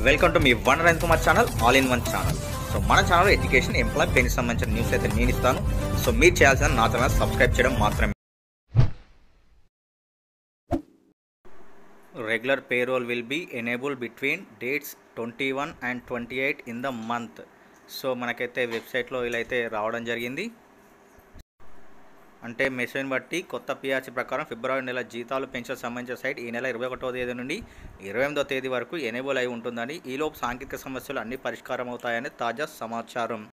welcome to మీ వన్ రైన్ Kumar channel all in one channel so మన ఛానల్ ఎడ్యుకేషన్ ఎంప్లాయ్ పెన్కి సంబంధించిన న్యూస్ అయితే నేను ఇస్తాను సో మీరు చేయాల్సిన నా ఛానల్ సబ్స్క్రైబ్ చేయడం మాత్రమే regular payroll will be enable between dates twenty one and twenty eight in the month so మనకైతే వెబ్సైట్లో ఇలా అయితే రావడం జరిగింది అంటే మెసేజ్ బట్టి కొత్త పిఆర్సీ ప్రకారం ఫిబ్రవరి నెల జీతాలు పెన్షన్ సంబంధించిన సైట్ ఈ నెల ఇరవై ఒకటో తేదీ నుండి ఇరవై ఎనిమిదో తేదీ వరకు ఎనేబుల్ అయి ఉంటుందని ఈలోపు సాంకేతిక సమస్యలు అన్ని పరిష్కారం అవుతాయని తాజా సమాచారం